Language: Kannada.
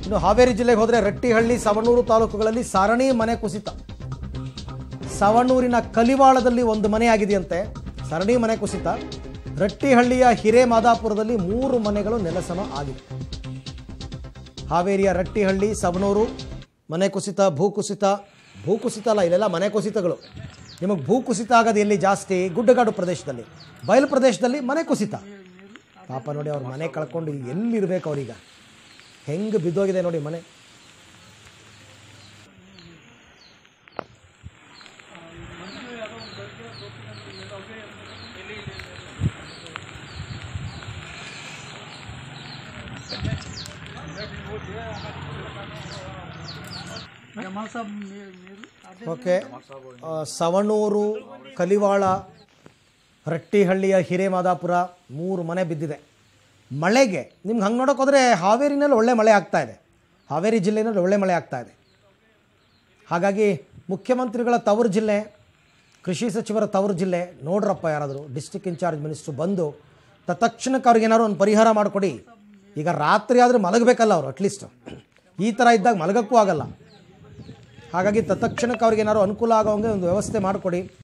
ಇನ್ನು ಹಾವೇರಿ ಜಿಲ್ಲೆಗೆ ಹೋದರೆ ರಟ್ಟಿಹಳ್ಳಿ ಸವಣೂರು ತಾಲೂಕುಗಳಲ್ಲಿ ಸರಣಿ ಮನೆ ಕುಸಿತ ಸವಣೂರಿನ ಕಲಿವಾಳದಲ್ಲಿ ಒಂದು ಮನೆ ಆಗಿದೆಯಂತೆ ಸರಣಿ ಮನೆ ಕುಸಿತ ರಟ್ಟಿಹಳ್ಳಿಯ ಹಿರೇಮಾದಾಪುರದಲ್ಲಿ ಮೂರು ಮನೆಗಳು ನೆಲಸಮ ಆಗಿದೆ ಹಾವೇರಿಯ ರಟ್ಟಿಹಳ್ಳಿ ಸವಣೂರು ಮನೆ ಕುಸಿತ ಭೂಕುಸಿತ ಭೂಕುಸಿತ ಅಲ್ಲ ಇಲ್ಲೆಲ್ಲ ಮನೆ ಕುಸಿತಗಳು ನಿಮಗೆ ಭೂಕುಸಿತ ಆಗೋದು ಎಲ್ಲಿ ಜಾಸ್ತಿ ಗುಡ್ಡಗಾಡು ಪ್ರದೇಶದಲ್ಲಿ ಬಯಲು ಪ್ರದೇಶದಲ್ಲಿ ಮನೆ ಕುಸಿತ ಪಾಪ ನೋಡಿ ಅವ್ರ ಮನೆ ಕಳ್ಕೊಂಡು ಎಲ್ಲಿರ್ಬೇಕು ಅವ್ರೀಗ ಹೆಂಗೆ ಬಿದ್ದೋಗಿದೆ ನೋಡಿ ಮನೆ ಓಕೆ ಆ, ಸವಣೂರು ಕಲಿವಾಳ ರಟ್ಟಿಹಳ್ಳಿಯ ಹಿರೇಮಾದಾಪುರ ಮೂರು ಮನೆ ಬಿದ್ದಿದೆ ಮಳೆಗೆ ನಿಮ್ಗೆ ಹಂಗೆ ನೋಡೋಕೆ ಹೋದರೆ ಹಾವೇರಿನಲ್ಲಿ ಒಳ್ಳೆ ಮಳೆ ಆಗ್ತಾ ಇದೆ ಹಾವೇರಿ ಜಿಲ್ಲೆಯಲ್ಲಿ ಒಳ್ಳೆ ಮಳೆ ಆಗ್ತಾ ಇದೆ ಹಾಗಾಗಿ ಮುಖ್ಯಮಂತ್ರಿಗಳ ತವರು ಜಿಲ್ಲೆ ಕೃಷಿ ಸಚಿವರ ತವರು ಜಿಲ್ಲೆ ನೋಡ್ರಪ್ಪ ಯಾರಾದರೂ ಡಿಸ್ಟಿಕ್ ಇನ್ಚಾರ್ಜ್ ಮಿನಿಸ್ಟ್ರು ಬಂದು ತತ್ಕ್ಷಣಕ್ಕೆ ಅವ್ರಿಗೆ ಏನಾದ್ರು ಒಂದು ಪರಿಹಾರ ಮಾಡಿಕೊಡಿ ಈಗ ರಾತ್ರಿ ಆದರೆ ಮಲಗಬೇಕಲ್ಲ ಅವರು ಅಟ್ಲೀಸ್ಟ್ ಈ ಥರ ಇದ್ದಾಗ ಮಲಗಕ್ಕೂ ಆಗಲ್ಲ ಹಾಗಾಗಿ ತತ್ಕ್ಷಣಕ್ಕೆ ಅವ್ರಿಗೆ ಏನಾದ್ರು ಅನುಕೂಲ ಆಗೋಂಗೆ ಒಂದು ವ್ಯವಸ್ಥೆ ಮಾಡಿಕೊಡಿ